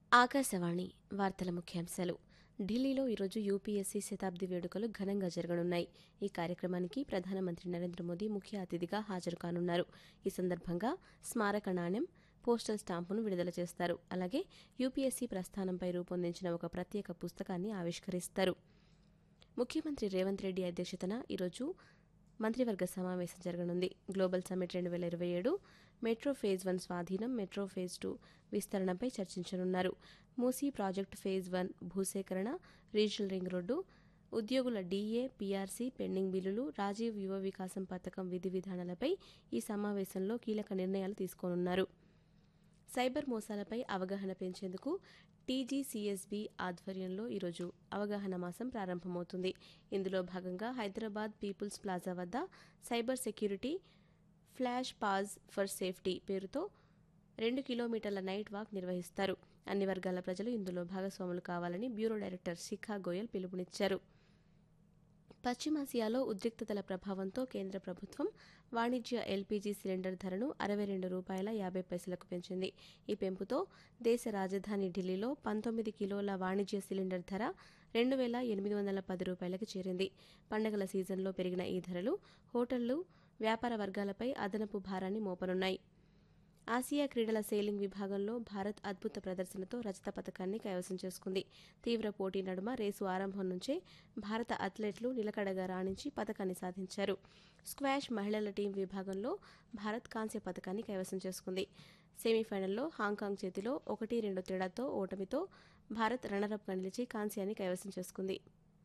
ఆకాశవాణి వార్తల ముఖ్యాంశాలు ఢిల్లీలో ఈరోజు యూపీఎస్సీ శతాబ్ది వేడుకలు ఘనంగా జరగనున్నాయి ఈ కార్యక్రమానికి ప్రధానమంత్రి నరేంద్ర మోదీ ముఖ్య అతిథిగా హాజరు కానున్నారు ఈ సందర్భంగా స్మారక నాణ్యం పోస్టల్ స్టాంపును విడుదల చేస్తారు అలాగే యూపీఎస్సీ ప్రస్థానంపై రూపొందించిన ఒక ప్రత్యేక పుస్తకాన్ని ఆవిష్కరిస్తారు ముఖ్యమంత్రి రేవంత్ రెడ్డి అధ్యక్షతన ఈరోజు మంత్రివర్గ సమావేశం జరగనుంది గ్లోబల్ సమ్మిట్ రెండు వేల ఇరవై ఏడు మెట్రో ఫేజ్ వన్ స్వాధీనం మెట్రో ఫేజ్ టూ విస్తరణపై చర్చించనున్నారు మూసీ ప్రాజెక్టు ఫేజ్ వన్ భూసేకరణ రీజనల్ రింగ్ రోడ్డు ఉద్యోగుల డీఏ పీఆర్సీ పెండింగ్ బిల్లులు రాజీవ్ యువ వికాసం పథకం విధి విధానాలపై ఈ సమావేశంలో కీలక నిర్ణయాలు తీసుకోనున్నారు సైబర్ మోసాలపై అవగాహన పెంచేందుకు టీజీసీఎస్బీ ఆధ్వర్యంలో ఈరోజు అవగాహన మాసం ప్రారంభమవుతుంది ఇందులో భాగంగా హైదరాబాద్ పీపుల్స్ ప్లాజా వద్ద cyber security flash pause for safety పేరుతో రెండు కిలోమీటర్ల నైట్ వాక్ నిర్వహిస్తారు అన్ని వర్గాల ప్రజలు ఇందులో భాగస్వాములు కావాలని బ్యూరో డైరెక్టర్ శిఖా గోయల్ పిలుపునిచ్చారు పశ్చిమాసియాలో ఉద్రిక్తతల ప్రభావంతో కేంద్ర ప్రభుత్వం వాణిజ్య ఎల్పీజీ సిలిండర్ ధరను అరవై రెండు రూపాయల యాభై పైసలకు పెంచింది ఈ పెంపుతో దేశ రాజధాని ఢిల్లీలో పంతొమ్మిది కిలోల వాణిజ్య సిలిండర్ ధర రెండు వేల ఎనిమిది వందల పది రూపాయలకు చేరింది పండగల సీజన్లో పెరిగిన ఈ ధరలు హోటళ్లు వ్యాపార వర్గాలపై అదనపు భారాన్ని మోపనున్నాయి ఆసియా క్రీడల సెయిలింగ్ విభాగంలో భారత్ అద్భుత ప్రదర్శనతో రజత పథకాన్ని కైవసం చేసుకుంది తీవ్ర పోటీ నడుమ రేసు ఆరంభం నుంచే భారత అథ్లెట్లు నిలకడగా రాణించి పథకాన్ని సాధించారు స్క్వాష్ మహిళల టీం విభాగంలో భారత్ కాంస్య పథకాన్ని కైవసం చేసుకుంది సెమీఫైనల్లో హాంకాంగ్ చేతిలో ఒకటి రెండు తేడాతో ఓటమితో భారత్ రన్నరప్గా నిలిచి కాంస్యాన్ని కైవసం చేసుకుంది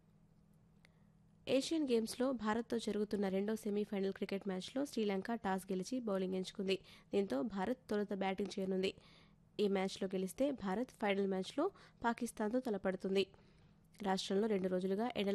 ఏషియన్ గేమ్స్లో భారత్తో జరుగుతున్న రెండో సెమీఫైనల్ క్రికెట్ మ్యాచ్లో శ్రీలంక టాస్ గెలిచి బౌలింగ్ ఎంచుకుంది దీంతో భారత్ తొలుత బ్యాటింగ్ చేయనుంది ఈ మ్యాచ్లో గెలిస్తే భారత్ ఫైనల్ మ్యాచ్లో పాకిస్తాన్తో తలపడుతుంది రాష్ట్రంలో రెండు రోజులుగా ఎండల